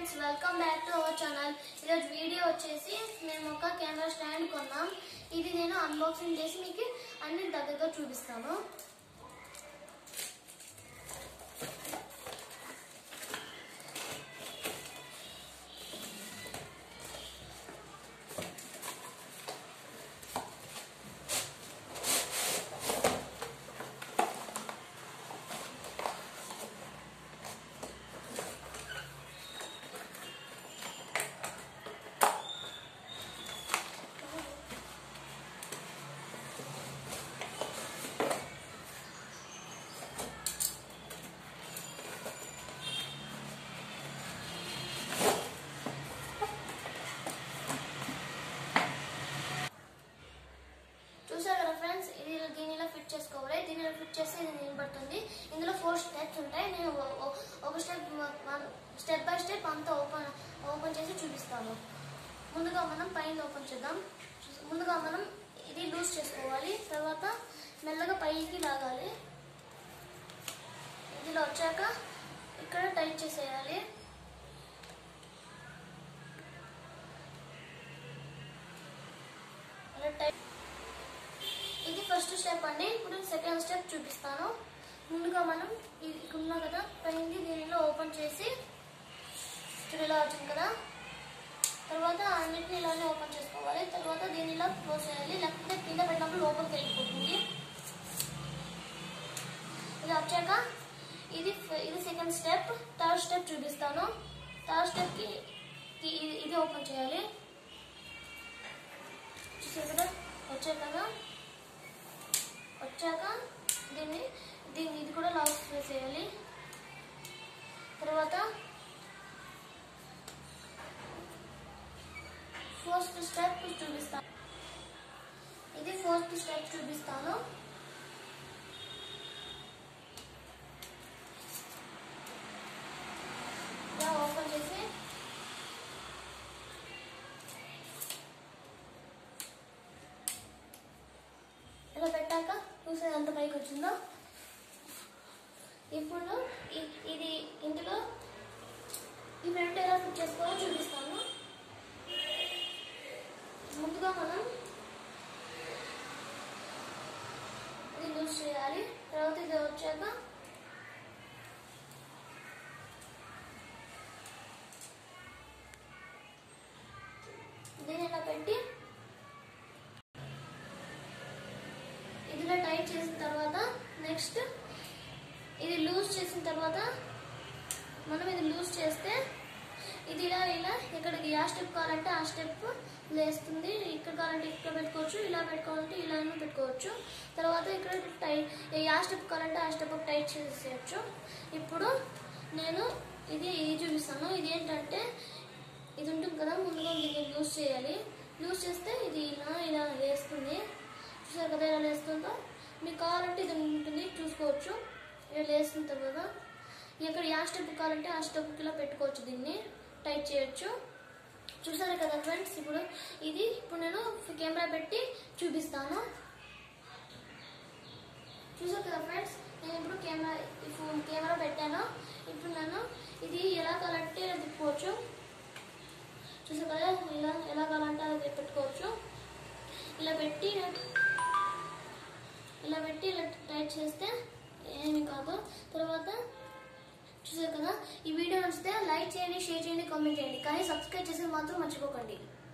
friends welcome back to our channel ఈరోజు video వచ్చేసి మేము ఒక కెమెరా స్టాండ్ కొన్నాం ఇది నేను అన్బాక్సింగ్ చేసి మీకు అన్ని దగ్గరగా చూపిస్తాను చూసారు కదా ఫ్రెండ్స్ ఇది దీనిలో ఫిట్ చేసుకోవాలి దీనిలో ఫిట్ చేస్తే ఇది నిలబడుతుంది ఇందులో ఫోర్ స్టెప్స్ ఉంటాయి నేను ఒ- ఒ- ఒక స్టెప్ స్టెప్ బై స్టెప్ అంతా ఓపెన్ ఓపెన్ చేసి చూపిస్తాను ముందుగా మనం పైన ఓపెన్ చేద్దాం ముందుగా మనం ఇది లూజ్ చేసుకోవాలి తర్వాత మెల్లగా పైకి లాగాలి ఇదిలో వచ్చాక ఇక్కడ టైట్ చేసేయాలి అలా టైట్ ఇది ఫస్ట్ స్టెప్ అండి ఇప్పుడు సెకండ్ స్టెప్ చూపిస్తాను ముందుగా మనం ఇది ఇక్కడ ఉన్నా కదా పైంది దీనిలో ఓపెన్ చేసి ఇక్కడ ఇలా వచ్చింది కదా తర్వాత అన్నిటిని ఇలానే ఓపెన్ చేసుకోవాలి తర్వాత దీన్ని ఇలా క్లోజ్ చేయాలి లేకపోతే కింద పెట్టినప్పుడు లోపలికి వెళ్ళిపోతుంది ఇది వచ్చాక ఇది ఫ- ఇది సెకండ్ స్టెప్ థర్డ్ స్టెప్ చూపిస్తాను థర్డ్ స్టెప్కి ఇది ఇది ఓపెన్ చేయాలి చూసారు కదా వచ్చాక కదా వచ్చాక దీన్ని దీన్ని ఇది కూడా లాక్ చేసేయాలి తర్వాత ఫస్ట్ స్టెప్ చూపిస్తాను ఇది ఫోర్త్ స్టెప్ చూపిస్తాను ఇలా ఓపెన్ చేసి ఇలా పెట్టాక చూసే ఎంత పైకి వచ్చిందో ఇప్పుడు ఇ- ఇది ఇందులో ఈ రెండు ఎలా ఫిట్ చేసుకోవాలో చూపిస్తాను ముందుగా మనం ఇది లూజ్ చేయాలి తర్వాత ఇది వచ్చాక దీన్ని ఇలా పెట్టి ఇదిలో టైట్ చేసిన తర్వాత నెక్స్ట్ ఇది లూజ్ చేసిన తర్వాత మనం ఇది లూజ్ చేస్తే ఇది ఇలా ఇలా ఇక్కడికి ఆ స్టెప్ కావాలంటే ఆ స్టెప్ లేస్తుంది ఇక్కడ కావాలంటే ఇక్కడ పెట్టుకోవచ్చు ఇలా పెట్టుకోవాలంటే ఇలా అయినా పెట్టుకోవచ్చు తర్వాత ఇక్కడ టైట్ ఆ స్టెప్ కావాలంటే ఆ స్టెప్ టైట్ చేసేయచ్చు ఇప్పుడు నేను ఇది ఇది చూపిస్తాను ఇది ఏంటంటే ఇది ఉంటుంది కదా ముందుగా దీన్ని లూజ్ చేయాలి లూజ్ చేస్తే ఇది ఇలా ఇలా లేస్తుంది చూసారు కదా ఇలా లేస్తుందో మీకు కావాలంటే ఇది ఉంటుంది చూసుకోవచ్చు ఇలా లేసిన తర్వాత ఇక్కడ యా స్టెప్ కావాలంటే ఆ స్టెప్కి ఇలా పెట్టుకోవచ్చు దీన్ని టైట్ చేయొచ్చు చూసారు కదా ఫ్రెండ్స్ ఇప్పుడు ఇది ఇప్పుడు నేను కెమెరా పెట్టి చూపిస్తాను చూసారు కదా ఫ్రెండ్స్ నేను ఇప్పుడు కెమెరా ఈ ఫోన్ కెమెరా పెట్టాను ఇప్పుడు నేను ఇది ఎలా కావాలంటే ఇలా తిప్పుకోవచ్చు చూసారు కదా ఇలా ఎలా కావాలంటే అలా పెట్టుకోవచ్చు ఇలా పెట్టి ఇలా పెట్టి ఇలా టైట్ చేస్తే ఏమి కాదు తర్వాత చూసారు కదా ఈ వీడియో నచ్చితే లైక్ చేయండి షేర్ చేయండి కామెంట్ చేయండి కానీ సబ్స్క్రైబ్ చేసి మాత్రం మర్చిపోకండి